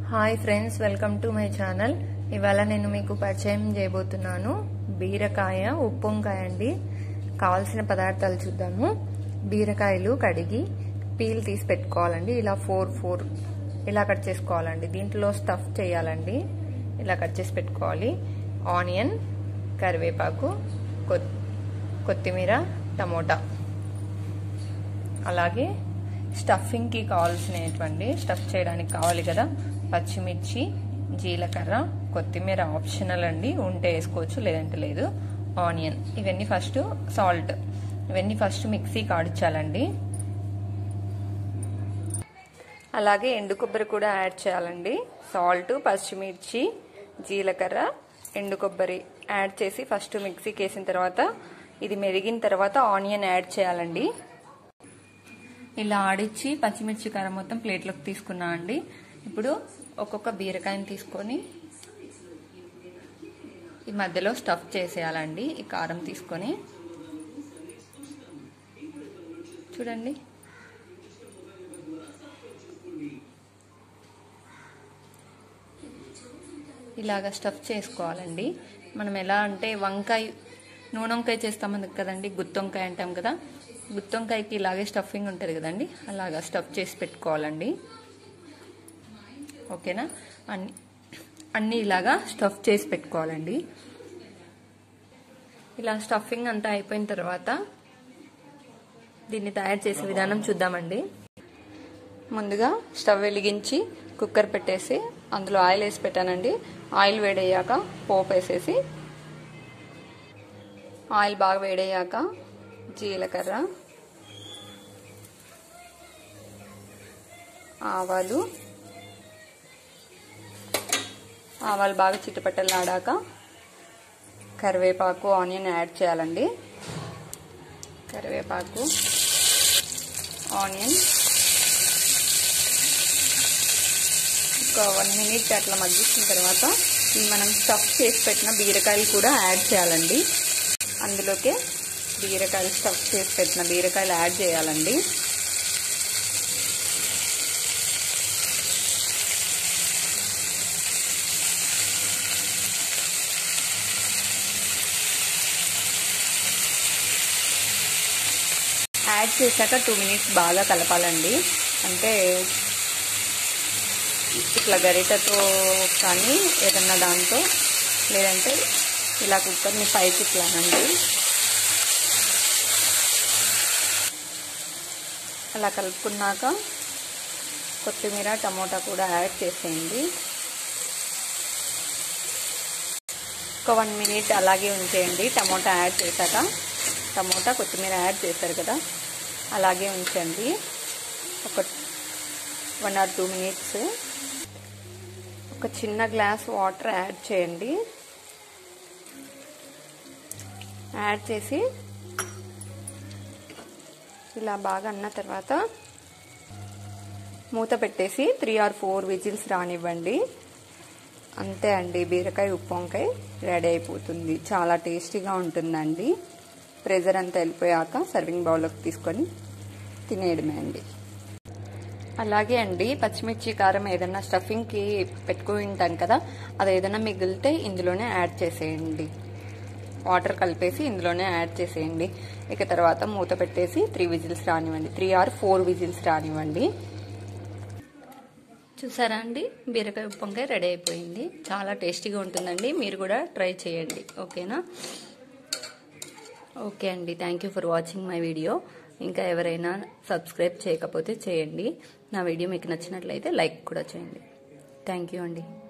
hi friends welcome to my channel ఇవాళ నేను మీకు పరిచయం చేయబోతున్నాను బీరకాయ ఉప్పు వంకాయ అండి కావాల్సిన పదార్థాలు చూద్దాము బీరకాయలు కడిగి పీల్ తీసి పెట్టుకోవాలండి ఇలా ఫోర్ ఫోర్ ఇలా కట్ చేసుకోవాలండి దీంట్లో స్టఫ్ చేయాలండి ఇలా కట్ చేసి పెట్టుకోవాలి ఆనియన్ కరివేపాకు కొత్తిమీర టమోటా అలాగే స్టఫింగ్కి కావాల్సినటువంటి స్టఫ్ చేయడానికి కావాలి కదా పచ్చిమిర్చి జీలకర్ర కొత్తిమీర ఆప్షనల్ అండి ఉంటే వేసుకోవచ్చు లేదంటే లేదు ఆనియన్ ఇవన్నీ ఫస్ట్ సాల్ట్ ఇవన్నీ ఫస్ట్ మిక్సీ కాడిచ్చాలండి అలాగే ఎండు కొబ్బరి కూడా యాడ్ చేయాలండి సాల్ట్ పచ్చిమిర్చి జీలకర్ర ఎండు కొబ్బరి యాడ్ చేసి ఫస్ట్ మిక్సీకి వేసిన తర్వాత ఇది మెరిగిన తర్వాత ఆనియన్ యాడ్ చేయాలండి ఇలా ఆడిచ్చి పచ్చిమిర్చి కారం మొత్తం ప్లేట్లోకి తీసుకున్నా అండి ఇప్పుడు ఒక్కొక్క బీరకాయని తీసుకొని ఈ మధ్యలో స్టఫ్ చేసేయాలండి ఈ కారం తీసుకొని చూడండి ఇలాగ స్టఫ్ చేసుకోవాలండి మనం ఎలా అంటే వంకాయ నూనె వంకాయ చేస్తాం కదండి గుత్తొంకాయ అంటాం కదా గుత్తొంకాయకి ఇలాగే స్టఫింగ్ ఉంటుంది కదండి అలాగా స్టఫ్ చేసి పెట్టుకోవాలండి ఓకేనా అన్ని అన్నీ ఇలాగా స్టఫ్ చేసి పెట్టుకోవాలండి ఇలా స్టఫింగ్ అంతా అయిపోయిన తర్వాత దీన్ని తయారు చేసే విధానం చూద్దామండి ముందుగా స్టవ్ వెలిగించి కుక్కర్ పెట్టేసి అందులో ఆయిల్ వేసి పెట్టానండి ఆయిల్ వేడయ్యాక పోపు వేసేసి ఆయిల్ బాగా వేడయ్యాక జీలకర్ర ఆవాలు ఆవాలు బాగా చిట్టుపట్టలాడాక కరివేపాకు ఆనియన్ యాడ్ చేయాలండి కరివేపాకు ఆనియన్ ఒక వన్ మినిట్ అట్లా మగ్గించిన తర్వాత ఈ మనం స్టఫ్ చేసి పెట్టిన బీరకాయలు కూడా యాడ్ చేయాలండి అందులోకే బీరకాయలు స్టఫ్ చేసి పెట్టిన బీరకాయలు యాడ్ చేయాలండి యాడ్ చేశాక టూ మినిట్స్ బాగా కలపాలండి అంటే ఇట్లా గరిటతో కానీ ఏదన్నా దాంతో లేదంటే ఇలా కుక్కర్ని పైకి ఇట్లానండి అలా కలుపుకున్నాక కొత్తిమీర టమోటా కూడా యాడ్ చేసేయండి ఒక వన్ మినిట్ అలాగే ఉంచేయండి టమోటా యాడ్ చేశాక టమోటా కొత్తిమీర యాడ్ చేశారు కదా అలాగే ఉంచండి ఒక వన్ ఆర్ టూ మినిట్స్ ఒక చిన్న గ్లాస్ వాటర్ యాడ్ చేయండి యాడ్ చేసి ఇలా బాగా అన్న తర్వాత మూత పెట్టేసి త్రీ ఆర్ ఫోర్ విజిల్స్ రానివ్వండి అంతే అండి బీరకాయ ఉప్పు వంకాయ రెడీ అయిపోతుంది చాలా టేస్టీగా ఉంటుందండి ప్రెజర్ అంతా వెళ్ళిపోయాక సర్వింగ్ బౌల్లోకి తీసుకొని తినేయడమే అండి అలాగే అండి పచ్చిమిర్చి కారం ఏదైనా స్టఫింగ్కి పెట్టుకుని ఉంటాను కదా అది ఏదైనా మిగిలితే ఇందులోనే యాడ్ చేసేయండి వాటర్ కలిపేసి ఇందులోనే యాడ్ చేసేయండి ఇక తర్వాత మూత పెట్టేసి త్రీ విజిల్స్ రానివ్వండి త్రీ ఆర్ ఫోర్ విజిల్స్ రానివ్వండి చూసారా అండి బీరకాయ ఉప్పంకాయ రెడీ అయిపోయింది చాలా టేస్టీగా ఉంటుందండి మీరు కూడా ట్రై చేయండి ఓకేనా ఓకే అండి thank you for watching my video ఇంకా ఎవరైనా సబ్స్క్రైబ్ చేయకపోతే చేయండి నా వీడియో మీకు నచ్చినట్లయితే లైక్ కూడా చేయండి థ్యాంక్ యూ అండి